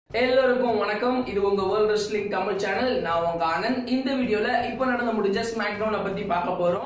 எல்லோருக்கும் வணக்கம் இது உங்க வேர்ல்ட் ரெஸ்லிங் தமிழ் சேனல் நான் உங்க ஆனந்த் இந்த வீடியோல இப்போ நடந்து முடிஞ்ச ஸ்மாக் டவுனை பத்தி பார்க்க போறோம்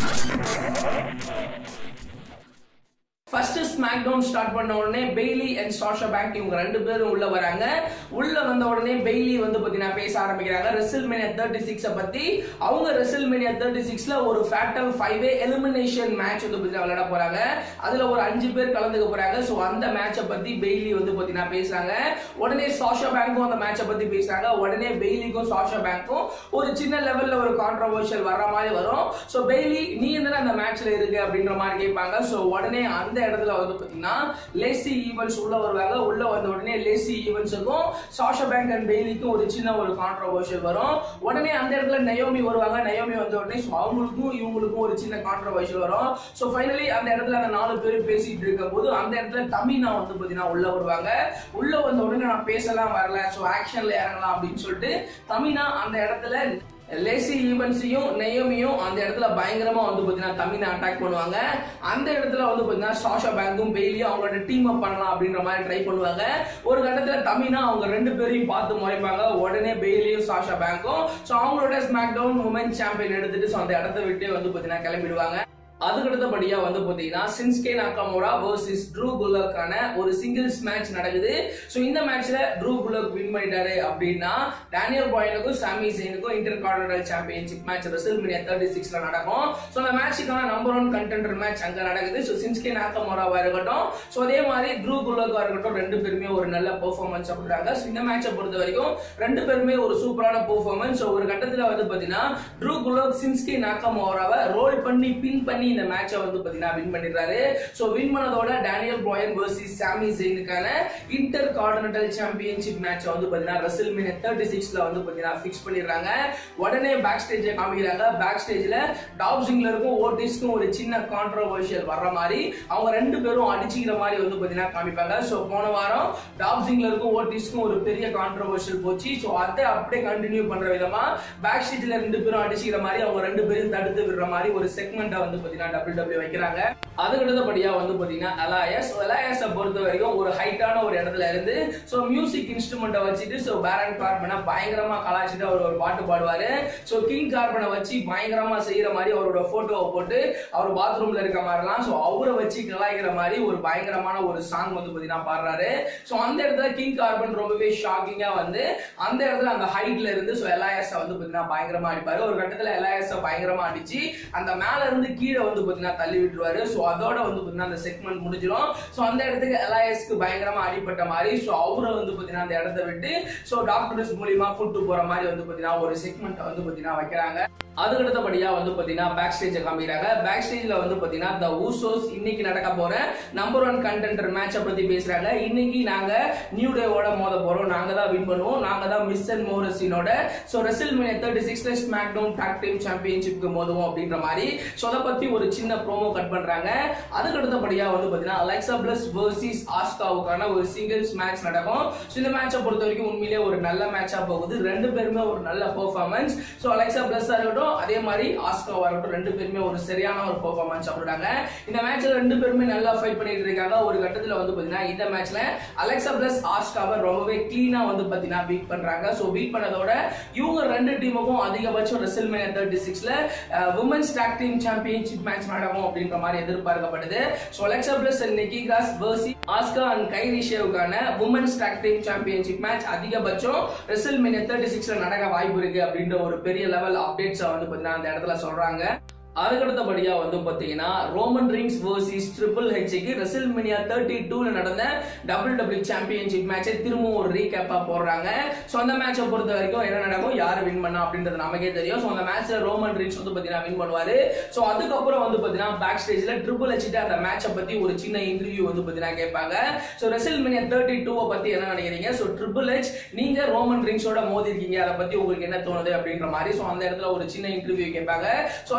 ஃபர்ஸ்ட் ஸ்மாக் டவுன் ஸ்டார்ட் பண்ண உடனே பெய்லி அண்ட் சாஷா பேங்க் இவங்க ரெண்டு பேரும் உள்ள வராங்க உள்ள வந்த உடனே பெய்லி வந்து பாத்தீங்கன்னா பேச ஆரம்பிக்கிறாங்க ரெசில் மேனியா தேர்ட்டி சிக்ஸ பத்தி அவங்க ரெசில் மேனியா தேர்ட்டி சிக்ஸ்ல ஒரு fatal five way elimination match வந்து பாத்தீங்கன்னா விளையாட போறாங்க அதுல ஒரு அஞ்சு பேர் கலந்துக்க போறாங்க சோ அந்த மேட்சை பத்தி பெய்லி வந்து பாத்தீங்கன்னா பேசுறாங்க உடனே சாஷா பேங்க்கும் அந்த மேட்சை பத்தி பேசுறாங்க உடனே பெய்லிக்கும் சாஷா பேங்க்கும் ஒரு சின்ன லெவல்ல ஒரு கான்ட்ரவர்ஷியல் வர்ற மாதிரி வரும் சோ பெய்லி நீ என்ன அந்த மேட்ச்ல இருக்கு அப்படின்ற மாதிரி கேட்பாங்க சோ உடனே அந்த இடத்துல வந்து பாத்தீங்கன்னா லேசி ஈவென்ட்ஸ் உள்ள வருவாங்க உள்ள வந்த உடனே லேசி ஈவென்ட்ஸுக்கும் சாஷா பேங்க் அண்ட் பெய்லிக்கும் ஒரு சின்ன ஒரு கான்ட்ரவர்ஷியல் வரும் உடனே அந்த இடத்துல நயோமி வருவாங்க நயோமி வந்த உடனே so அவங்களுக்கும் இவங்களுக்கும் ஒரு சின்ன கான்ட்ரவர்ஷியல் வரும் சோ ஃபைனலி அந்த இடத்துல அந்த நாலு பேரும் பேசிட்டு இருக்கும் போது அந்த இடத்துல தமினா வந்து பாத்தீங்கன்னா உள்ள வருவாங்க உள்ள வந்த உடனே நான் பேசலாம் வரல சோ ஆக்ஷன்ல இறங்கலாம் அப்படின்னு சொல்லிட்டு தமினா அந்த இடத்துல லேசி ஈவன்ஸையும் நெயோமியும் அந்த இடத்துல பயங்கரமா வந்து பாத்தீங்கன்னா தமிழை அட்டாக் பண்ணுவாங்க அந்த இடத்துல வந்து பாத்தீங்கன்னா சாஷா பேங்கும் பெய்லியும் அவங்களோட டீம் அப் பண்ணலாம் அப்படின்ற மாதிரி ட்ரை பண்ணுவாங்க ஒரு கட்டத்துல தமிழா அவங்க ரெண்டு பேரையும் பார்த்து முறைப்பாங்க உடனே பெய்லியும் சாஷா பேங்கும் ஸோ அவங்களோட ஸ்மாக் டவுன் உமன் சாம்பியன் எடுத்துட்டு ஸோ அந்த இடத்த விட்டு வந்து பாத்தீங்கன்னா கிளம்பிடுவாங்க அதுக்கு அடுத்தபடியா வந்து பாத்தீங்கன்னா சின்ஸ்கே நாக்காமோரா வர்சஸ் ட்ரூ குலக்கான ஒரு சிங்கிள்ஸ் மேட்ச் நடக்குது ஸோ இந்த மேட்ச்ல ட்ரூ குலக் வின் பண்ணிட்டாரு அப்படின்னா டேனியல் பாயனுக்கும் சாமி ஜெயினுக்கும் intercontinental championship match WrestleMania thirty சிக்ஸ்ல நடக்கும் ஸோ அந்த மேட்சுக்கான நம்பர் ஒன் கண்டெண்டர் மேட்ச் அங்க நடக்குது ஸோ சின்ஸ்கே நாக்காமோராவா இருக்கட்டும் ஸோ அதே மாதிரி ட்ரூ குலக்கா இருக்கட்டும் ரெண்டு பேருமே ஒரு நல்ல பெர்ஃபார்மன்ஸ் அப்படின்றாங்க ஸோ இந்த மேட்சை பொறுத்த வரைக்கும் ரெண்டு பேருமே ஒரு சூப்பரான பெர்ஃபார்மன்ஸ் ஸோ ஒரு கட்டத்தில் வந்து பாத்தீங்கன்னா ட்ரூ குலக் சின்ஸ்கே நாக்காமோராவை ரோல் பண்ணி பின் பண்ணி இந்த மேட்சை வந்து பாத்தீங்கன்னா வின் பண்ணிடுறாரு சோ வின் பண்ணதோட டேனியல் ப்ராயன் வர்சஸ் சாமி ஜெயினுக்கான இன்டர் கார்டினேட்டல் சாம்பியன்ஷிப் மேட்ச் வந்து பாத்தீங்கன்னா ரெசில் மினி தேர்ட்டி சிக்ஸ்ல வந்து பாத்தீங்கன்னா ஃபிக்ஸ் பண்ணிடுறாங்க உடனே பேக் ஸ்டேஜ் காமிக்கிறாங்க பேக் ஸ்டேஜ்ல டாப் சிங்லருக்கும் ஓட்டிஸ்க்கும் ஒரு சின்ன கான்ட்ரவர்ஷியல் வர்ற மாதிரி அவங்க ரெண்டு பேரும் அடிச்சுக்கிற மாதிரி வந்து பாத்தீங்கன்னா காமிப்பாங்க சோ போன வாரம் டாப் சிங்லருக்கும் ஓட்டிஸ்க்கும் ஒரு பெரிய கான்ட்ரவர்ஷியல் போச்சு சோ அதை அப்படியே கண்டினியூ பண்ற விதமா பேக் ஸ்டேஜ்ல ரெண்டு பேரும் அடிச்சுக்கிற மாதிரி அவங்க ரெண்டு பேரும் தடுத்து விடுற மாதிரி ஒரு செக்மெண்ட்டை வந்து பாத்தீங்கன்னா டபிள்யூ டபிள்யூ வைக்கிறாங்க அதுக்கு அடுத்தபடியா வந்து பாத்தீங்கன்னா அலாயஸ் அலாயஸை பொறுத்த வரைக்கும் ஒரு ஹைட்டான ஒரு இடத்துல இருந்து சோ மியூசிக் இன்ஸ்ட்ருமெண்ட்டை வச்சுட்டு சோ பேரன் கார்பனை பயங்கரமா கலாச்சிட்டு அவர் ஒரு பாட்டு பாடுவாரு சோ கிங் கார்பனை வச்சு பயங்கரமா செய்யற மாதிரி அவரோட போட்டோவை போட்டு அவர் பாத்ரூம்ல இருக்க மாதிரிலாம் சோ அவரை வச்சு கலாய்க்கிற மாதிரி ஒரு பயங்கரமான ஒரு சாங் வந்து பாத்தீங்கன்னா பாடுறாரு சோ அந்த இடத்துல கிங் கார்பன் ரொம்பவே ஷாக்கிங்கா வந்து அந்த இடத்துல அந்த ஹைட்ல இருந்து சோ எலாயஸ வந்து பாத்தீங்கன்னா பயங்கரமா அடிப்பாரு ஒரு கட்டத்துல எலாயஸ பயங்கரமா அடிச்சு அந்த மேல இருந்து கீழே வந்து பாத்தீங்கன்னா தள்ளி விட்டுருவாரு சோ அதோட வந்து பாத்தீங்கன்னா அந்த செக்மெண்ட் முடிஞ்சிடும் சோ அந்த இடத்துக்கு எலாயஸ்க்கு பயங்கரமா அடிப்பட்ட மாதிரி சோ அவரை வந்து பாத்தீங்கன்னா அந்த இடத்த விட்டு சோ டாக்டர்ஸ் மூலியமா கூட்டு போற மாதிரி வந்து பாத்தீங்கன்னா ஒரு செக்மெண்ட் வந்து பாத்தீங்கன்னா வைக்கிறாங்க அதுக்கு அடுத்தபடியா வந்து பாத்தீங்கன்னா பேக் ஸ்டேஜ் காமிக்கிறாங்க பேக் ஸ்டேஜ்ல வந்து பாத்தீங்கன்னா த ஊசோஸ் இன்னைக்கு நடக்க போற நம்பர் ஒன் கண்டென்டர் மேட்சை பத்தி பேசுறாங்க இன்னைக்கு நாங்க நியூ டேவோட மோத போறோம் நாங்க தான் வின் பண்ணுவோம் நாங்க தான் மிஸ் அண்ட் மோரஸினோட so WrestleMania thirty six SmackDown tag team சாம்பியன்ஷிப்க்கு மோதுவோம் அப்படின்ற மாதிரி சோ அதை பத்தி ஒரு சின்ன ப்ரோமோ கட் பண்றாங்க அதுக்கு அடுத்தபடியா வந்து பாத்தீங்கன்னா அலெக்சா பிளஸ் வர்சஸ் ஆஸ்காவுக்கான ஒரு சிங்கிள்ஸ் மேட்ச் நடக்கும் சோ இந்த மேட்சை பொறுத்த வரைக்கும் உண்மையிலேயே ஒரு நல்ல மேட்சா போகுது ரெண்டு பேருமே ஒரு நல்ல பெர்ஃபார்மன்ஸ் சோ அலெக்சா பிளஸ் இருக்கட்டும் அதே மாதிரி ஆஸ்காவா இருக்கட்டும் ரெண்டு பேருமே ஒரு சரியான ஒரு பெர்ஃபார்மன்ஸ் அப்படின்றாங்க இந்த மேட்ச்ல ரெண்டு பேருமே நல்லா ஃபைட் பண்ணிட்டு இருக்காங்க ஒரு கட்டத்துல வந்து பாத்தீங்கன்னா இந்த மேட்ச்ல அலெக்சா பிளஸ் ஆஸ்காவை ரொம்பவே கிளீனா வந்து பாத்தீங்கன்னா பீட் பண்றாங்க சோ பீட் பண்ணதோட இவங்க ரெண்டு டீமுக்கும் அதிகபட்சம் ரெசில் மேனியா தேர்ட்டி சிக்ஸ்ல women's tag team championship match நடக்கும் அப்படின்ற மாதிரி எதிர்பார்க்கப்படுது so Alexa Bliss and Nikki Cross versus Asuka and Kairi ஷேவுக்கான women's tag team championship match அதிகபட்சம் ரெசில் மேனியா தேர்ட்டி சிக்ஸ்ல நடக்க வாய்ப்பு இருக்கு அப்படின்ற ஒரு பெரிய லெவல் அப்டேட்ஸ் வந்து பாத்தீங்கன்னா அந்த இடத்துல சொல்றாங்க அதுக்கடுத்தபடியா வந்து பாத்தீங்கன்னா ரோமன் ரிங்ஸ் வர்சஸ் ட்ரிபிள் ஹெச்க்கு ரெசில் மினியா தேர்ட்டி டூல நடந்த டபுள் டபுள் சாம்பியன்ஷிப் மேட்சை திரும்பவும் ஒரு ரீகேப்பா போடுறாங்க ஸோ அந்த மேட்சை பொறுத்த வரைக்கும் என்ன நடக்கும் யார் வின் பண்ணா அப்படின்றது நமக்கே தெரியும் ஸோ அந்த மேட்ச்ல ரோமன் ரிங்ஸ் வந்து பாத்தீங்கன்னா வின் பண்ணுவாரு ஸோ அதுக்கப்புறம் வந்து பாத்தீங்கன்னா பேக் ஸ்டேஜ்ல ட்ரிபிள் ஹெச்சிட்டு அந்த மேட்சை பத்தி ஒரு சின்ன இன்டர்வியூ வந்து பாத்தீங்கன்னா கேட்பாங்க ஸோ ரெசில் மினியா தேர்ட்டி டூவை பத்தி என்ன நினைக்கிறீங்க ஸோ ட்ரிபிள் ஹெச் நீங்க ரோமன் ரிங்ஸோட மோதி இருக்கீங்க அதை பத்தி உங்களுக்கு என்ன தோணுது அப்படின்ற மாதிரி ஸோ அந்த இடத்துல ஒரு சின்ன இன்டர்வியூ கேட்பாங்க ஸோ அந்த இடத்துல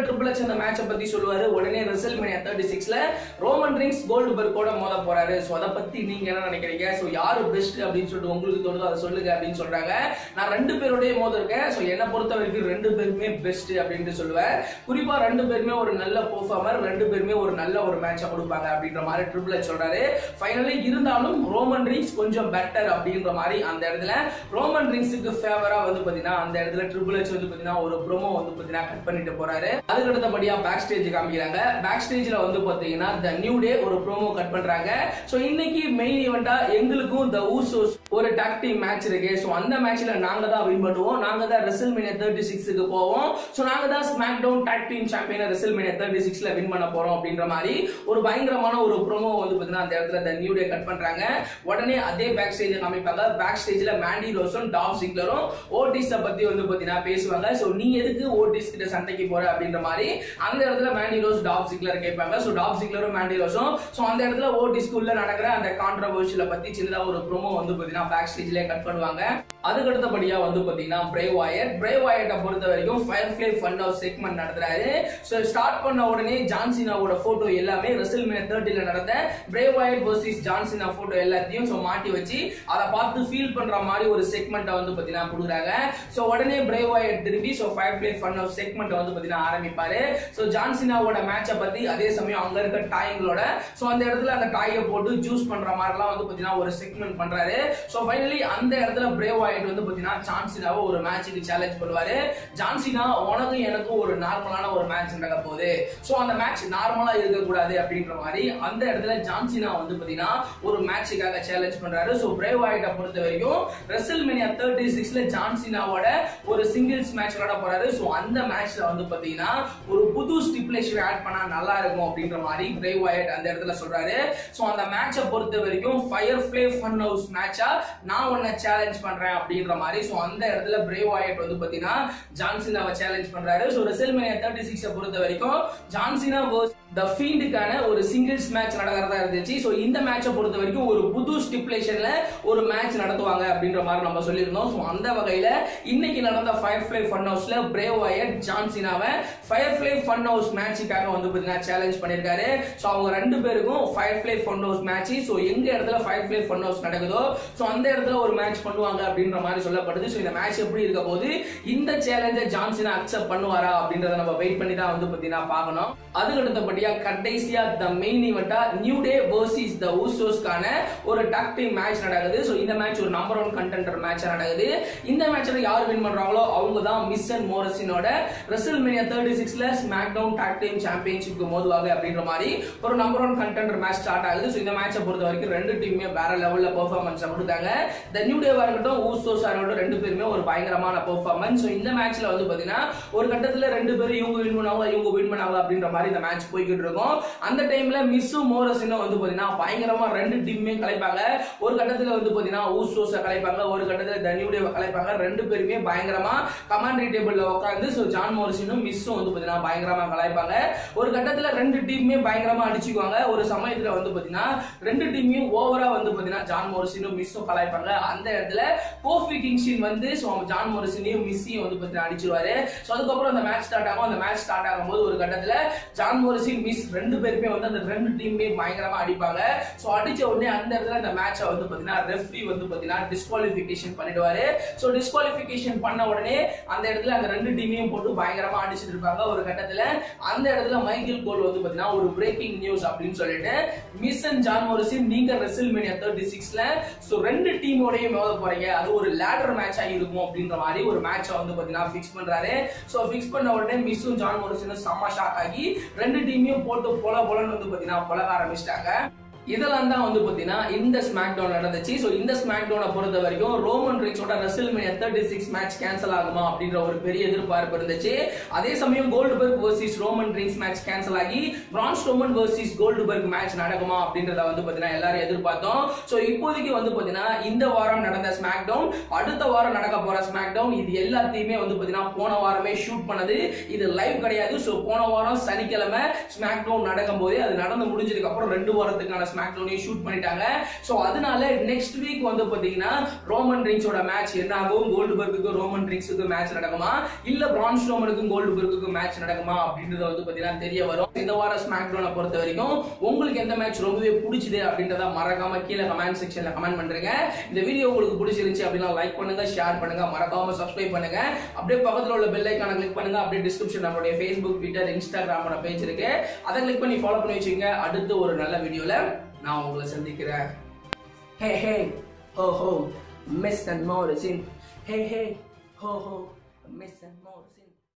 ட்ரிபிள் எச் அந்த மேட்சை பத்தி சொல்லுவாரு உடனே ரெசல் மேனியா தேர்ட்டி சிக்ஸ்ல ரோமன் ரிங்ஸ் கோல்டு பர்க்கோட மோத போறாரு சோ அதை பத்தி நீங்க என்ன நினைக்கிறீங்க சோ யாரு பெஸ்ட் அப்படின்னு சொல்லிட்டு உங்களுக்கு தோணுதோ அதை சொல்லுங்க அப்படின்னு சொல்றாங்க நான் ரெண்டு பேருடைய மோத இருக்கேன் சோ என்னை பொறுத்த வரைக்கும் ரெண்டு பேருமே பெஸ்ட் அப்படின்ட்டு சொல்லுவேன் குறிப்பா ரெண்டு பேருமே ஒரு நல்ல பெர்ஃபார்மர் ரெண்டு பேருமே ஒரு நல்ல ஒரு மேட்சை கொடுப்பாங்க அப்படின்ற மாதிரி ட்ரிபிள் எச் சொல்றாரு ஃபைனலி இருந்தாலும் ரோமன் ரிங்ஸ் கொஞ்சம் பெட்டர் அப்படின்ற மாதிரி அந்த இடத்துல ரோமன் ரிங்ஸுக்கு ஃபேவரா வந்து பாத்தீங்கன்னா அந்த இடத்துல ட்ரிபிள் எச் வந்து பாத்தீங்கன்னா ஒரு ப்ரோமோ வந்து பாத்தீங்கன்னா கட் பண்ணிட்டு போறாரு அதுக்கு அடுத்தபடியா பேக் ஸ்டேஜ் காமிக்கிறாங்க பேக் ஸ்டேஜ்ல வந்து பாத்தீங்கன்னா த நியூ டே ஒரு ப்ரோமோ கட் பண்றாங்க சோ இன்னைக்கு மெயின் ஈவெண்டா எங்களுக்கும் த ஊசோஸ் ஒரு டாக் டீம் மேட்ச் இருக்கு சோ அந்த மேட்ச்ல நாங்க தான் வின் பண்ணுவோம் நாங்க தான் ரெசல் மீனியா தேர்ட்டி சிக்ஸுக்கு போவோம் சோ நாங்க தான் SmackDown tag team champion WrestleMania thirty சிக்ஸ்ல வின் பண்ண போறோம் அப்படின்ற மாதிரி ஒரு பயங்கரமான ஒரு ப்ரோமோ வந்து பாத்தீங்கன்னா அந்த இடத்துல த நியூ டே கட் பண்றாங்க உடனே அதே பேக் ஸ்டேஜ் காமிப்பாங்க பேக் ஸ்டேஜ்ல மேண்டி ரோஸும் டாப் சிக்லரும் ஓட்டிஸ பத்தி வந்து பாத்தீங்கன்னா பேசுவாங்க சோ நீ எதுக்கு ஓட்டிஸ் கிட்ட சண்டைக்கு போற அப்படின்ற மாதிரி அந்த இடத்துல மேண்டி ரோஸ் டாப் சிக்லர் கேட்பாங்க சோ டாப் சிக்லரும் மேண்டி ரோஸும் சோ அந்த இடத்துல ஓட்டிஸ்க்கு உள்ள நடக்கிற அந்த கான்ட்ரவர்ஷியல பத்தி சின்னதா ஒரு ப்ரோமோ வந்து பாத்தீங்கன்னா பேக் ஸ்டேஜ்ல கட் பண்ணுவாங்க அதுக்கு அடுத்தபடியா வந்து பாத்தீங்கன்னா பிரேவ் வாயட் பிரேவ் வாயட்டை பொறுத்த வரைக்கும் Firefly Fun House segment நடத்துறாரு சோ ஸ்டார்ட் பண்ண உடனே ஜான்சினாவோட போட்டோ எல்லாமே ரெசல் மே தேர்ட்டில நடந்த Bray Wyatt versus John Cena photo எல்லாத்தையும் சோ மாட்டி வச்சு அதை பார்த்து ஃபீல் பண்ற மாதிரி ஒரு செக்மெண்ட்டை வந்து பாத்தீங்கன்னா கொடுக்குறாங்க சோ உடனே பிரேவ் வாயட் திரும்பி so Firefly Fun House segment வந்து பாத்தீங்கன்னா ஆரம்பிப்பாரு சோ ஜான்சினாவோட மேட்சை பத்தி அதே சமயம் அங்க இருக்க டாய்ங்களோட சோ அந்த இடத்துல அந்த டாயை போட்டு ஜூஸ் பண்ற மாதிரிலாம் வந்து பாத்தீங்கன்னா ஒரு செக்மெண்ட் பண்றாரு சோ ஃபைனலி அந்த இடத்துல பிரேவ் ஆயிட்டு வந்து பாத்தீங்கன்னா ஜான்சினாவை ஒரு மேட்சுக்கு சேலஞ்ச் பண்ணுவாரு ஜான்சினா உனக்கும் எனக்கும் ஒரு நார்மலான ஒரு மேட்ச் நடக்க போகுது சோ அந்த மேட்ச் நார்மலா இருக்க கூடாது அப்படின்ற மாதிரி அந்த இடத்துல ஜான்சினா வந்து பாத்தீங்கன்னா ஒரு மேட்சுக்காக சேலஞ்ச் பண்றாரு சோ பிரேவ் ஆயிட்ட பொறுத்த வரைக்கும் ரெசல் மேனியா தேர்ட்டி சிக்ஸ்ல ஜான்சினாவோட ஒரு சிங்கிள்ஸ் மேட்ச் விளையாட போறாரு சோ அந்த மேட்ச்ல வந்து பாத்தீங்கன்னா ஒரு புது ஸ்டிப்புலேஷன் ஆட் பண்ணா நல்லா இருக்கும் அப்படின்ற மாதிரி பிரேவ் வாயட் அந்த இடத்துல சொல்றாரு சோ அந்த மேட்சை பொறுத்த வரைக்கும் ஃபயர் ஃபிளே ஃபன் ஹவுஸ் மேட்சா நான் உன்னை சேலஞ்ச் பண்றேன் அப்படின்ற மாதிரி சோ அந்த இடத்துல பிரேவ் வாயட் வந்து பாத்தீங்கன்னா ஜான்சினாவை சேலஞ்ச் பண்றாரு சோ ரெசல்மேனியா தேர்ட்டி சிக்ஸை பொறுத்த வரைக்கும் ஜான்சினா வர்ஸ் த ஃபீல்டுக்கான ஒரு சிங்கிள்ஸ் மேட்ச் நடக்கிறதா இருந்துச்சு சோ இந்த மேட்சை பொறுத்த வரைக்கும் ஒரு புது ஸ்டிப்புலேஷன்ல ஒரு மேட்ச் நடத்துவாங்க அப்படின்ற மாதிரி நம்ம சொல்லியிருந்தோம் சோ அந்த வகையில இன்னைக்கு நடந்த ஃபயர் ஃபிளே ஃபன் ஹவுஸ்ல பிரேவ் வாயட் ஜான்சினாவை ஃபயர் ஃபிளே ஃபன் ஹவுஸ் மேட்சுக்காக வந்து பாத்தீங்கன்னா சேலஞ்ச் பண்ணிருக்காரு சோ அவங்க ரெண்டு பேருக்கும் Firefly Fun House match so எங்க இடத்துல ஃபயர் ஃபிளே ஃபன் ஹவுஸ் நடக்குதோ சோ அந்த இடத்துல ஒரு மேட்ச் பண்ணுவாங்க அப்படின்ற மாதிரி சொல்லப்படுது சோ இந்த மேட்ச் எப்படி இருக்க போது இந்த சேலஞ்சை ஜான்சினா அக்செப்ட் பண்ணுவாரா அப்படின்றத நம்ம வெயிட் பண்ணி தான் வந்து பாத்தீங்கன்னா பார்க்கணும் அதுக்கு அடுத்தபடியா கடைசியா த மெயின் ஈவெண்டா நியூ டே வர்சஸ் த ஊசோஸ்க்கான ஒரு டாக் டீம் மேட்ச் நடக்குது சோ இந்த மேட்ச் ஒரு நம்பர் ஒன் கண்டென்டர் மேட்ச் நடக்குது இந்த மேட்ச்ல யார் வின் பண்றாங்களோ அவங்க தான் மிஸ் அண்ட் மோரசினோட ரெசல் மேனியா தேர்ட்டி சிக்ஸ்ல ஸ்மாக் டவுன் டாக் டீம் சாம்பியன்ஷிப்க்கு மோதுவாங்க அப்படின்ற மாதிரி ஒரு number one contender match start ஆகுது ஸோ இந்த மேட்சை பொறுத்த வரைக்கும் ரெண்டு டீமுமே வேற லெவல்ல பெர்ஃபார்மன்ஸ் கொடுத்தாங்க த நியூ டேவா இருக்கட்டும் ஊசோஸ் இருக்கட்டும் ரெண்டு பேருமே ஒரு பயங்கரமான பெர்ஃபார்மன்ஸ் ஸோ இந்த மேட்ச்ல வந்து பாத்தீங்கன்னா ஒரு கட்டத்துல ரெண்டு பேரும் இவங்க வின் பண்ணாங்களா இவங்க வின் பண்ணாங்களா அப்படின்ற மாதிரி இந்த மேட்ச் போய்கிட்டு இருக்கும் அந்த டைம்ல மிஸ்ஸும் மோரஸும் வந்து பாத்தீங்கன்னா பயங்கரமா ரெண்டு டீமுமே கலைப்பாங்க ஒரு கட்டத்துல வந்து பாத்தீங்கன்னா ஊசோஸ கலைப்பாங்க ஒரு கட்டத்துல த நியூ டேவை கலைப்பாங்க ரெண்டு பேருமே பயங்கரமா கமாண்டரி டேபிள்ல உட்காந்து ஸோ ஜான் மோரிசனும் மிஸ்ஸும் வந்து பாத்தீங்கன்னா பயங்கரமா கலாய்ப்பாங்க ஒரு கட்டத்துல ரெண்டு டீமுமே பயங்கரமா அடிச்சுக்குவாங்க ஒரு சமயத்துல வந்து பாத்தீங்கன்னா ரெண்டு டீமையும் ஓவரா வந்து பாத்தீங்கன்னா ஜான் மோரிசனும் மிஸ்ஸும் கலாய்ப்பாங்க அந்த இடத்துல கோஃபி கிங்ஷின் வந்து ஸோ ஜான் மோரிசனையும் மிஸ்ஸையும் வந்து பாத்தீங்கன்னா அடிச்சிருவாரு ஸோ அதுக்கப்புறம் அந்த மேட்ச் ஸ்டார்ட் ஆகும் அந்த மேட்ச் ஸ்டார்ட் ஆகும்போது ஒரு கட்டத்துல ஜான் மோரிசின் மிஸ் ரெண்டு பேருமே வந்து அந்த ரெண்டு டீமுமே பயங்கரமா அடிப்பாங்க ஸோ அடிச்ச உடனே அந்த இடத்துல அந்த மேட்சை வந்து பாத்தீங்கன்னா ரெஃப்ரி வந்து பாத்தீங்கன்னா டிஸ்குவாலிஃபிகேஷன் பண்ணிடுவாரு ஸோ டிஸ்குவாலிஃபிகேஷன் பண்ண உடனே அந்த இடத்துல அந்த ரெண்டு டீமையும் போட்டு பயங்கரமா அடிச்சிட்டு இருப்பாங்க ஒரு கட்டத்துல அந்த இடத்துல மைக்கேல் கோல் வந்து பாத்தீங்கன்னா ஒரு பிரேக்கிங் நியூஸ் அப்படின்னு சொல்லிட்டு மிஸ் அண்ட் ஜான் மோரிசின் நீங்க ரெசில் மேனியா தேர்ட்டி சிக்ஸ்ல ஸோ ரெண்டு டீமோடய மோத போறீங்க அது ஒரு லேடர் மேட்சா இருக்கும் அப்படின்ற மாதிரி ஒரு மேட்சை வந்து பாத்தீங்கன்னா ஃபிக்ஸ் பண்றாரு ஸோ ஃபிக்ஸ் பண்ண உடனே மிஸ்ஸும் ஜான் மோரிசனும் செம்ம ஷாக் ஆகி ரெண்டு டீமையும் போட்டு பொல பொலன்னு வந்து பாத்தீங்கன்னா பழக ஆரம்பிச்சிட்டாங்க இதெல்லாம் தான் வந்து பாத்தீங்கன்னா இந்த ஸ்மாக் டவுன் நடந்துச்சு ஸோ இந்த ஸ்மாக் டவுனை பொறுத்த வரைக்கும் ரோமன் ரிக்ஸோட WrestleMania thirty six match cancel ஆகுமா அப்படின்ற ஒரு பெரிய எதிர்பார்ப்பு இருந்துச்சு அதே சமயம் Goldberg versus Roman Reigns match cancel ஆகி பிரான்ஸ் ரோமன் வர்சஸ் கோல்டுபர்க் மேட்ச் நடக்குமா அப்படின்றத வந்து பாத்தீங்கன்னா எல்லாரும் எதிர்பார்த்தோம் ஸோ இப்போதைக்கு வந்து பாத்தீங்கன்னா இந்த வாரம் நடந்த ஸ்மாக் டவுன் அடுத்த வாரம் நடக்க போற ஸ்மாக் டவுன் இது எல்லாத்தையுமே வந்து பாத்தீங்கன்னா போன வாரமே ஷூட் பண்ணது இது லைவ் கிடையாது ஸோ போன வாரம் சனிக்கிழமை ஸ்மாக் டவுன் நடக்கும் போது அது நடந்து முடிஞ்சதுக்கு அப்புறம் ரெண்டு வாரத்துக்கான ஸ்மாக்டவுனையும் ஷூட் பண்ணிட்டாங்க சோ அதனால நெக்ஸ்ட் வீக் வந்து பாத்தீங்கன்னா ரோமன் ரிங்ஸோட மேட்ச் என்ன ஆகும் கோல்டுபர்க்குக்கும் ரோமன் ரிங்ஸுக்கும் மேட்ச் நடக்குமா இல்ல பிரான் ஸ்ட்ரோமனுக்கும் கோல்டுபர்க்குக்கும் மேட்ச் நடக்குமா அப்படின்றது வந்து பாத்தீங்கன்னா தெரிய வரும் இந்த வாரம் ஸ்மாக்டவுனை பொறுத்த வரைக்கும் உங்களுக்கு எந்த மேட்ச் ரொம்பவே பிடிச்சது அப்படின்றத மறக்காம கீழே கமெண்ட் செக்ஷன்ல கமெண்ட் பண்றீங்க இந்த வீடியோ உங்களுக்கு பிடிச்சிருந்துச்சு அப்படின்னா லைக் பண்ணுங்க ஷேர் பண்ணுங்க மறக்காம சப்ஸ்கிரைப் பண்ணுங்க அப்படியே பக்கத்துல உள்ள பெல் ஐக்கான கிளிக் பண்ணுங்க அப்படியே டிஸ்கிரிப்ஷன் நம்மளுடைய ஃபேஸ்புக் ட்விட்டர் இன்ஸ்டாகிராமோட பேஜ் இருக்கு அதை கிளிக் பண்ணி ஃபாலோ பண்ணி வச்சுங்க அடுத்து ஒரு நல்ல வீடியோல நான் உங்களை சந்திக்கிறேன் ஹே ஹே ஹோ ஹோ மிஸ் அண்ட் மோர் சின் ஹே ஹே ஹோ ஹோ மிஸ் அண்ட் மோர்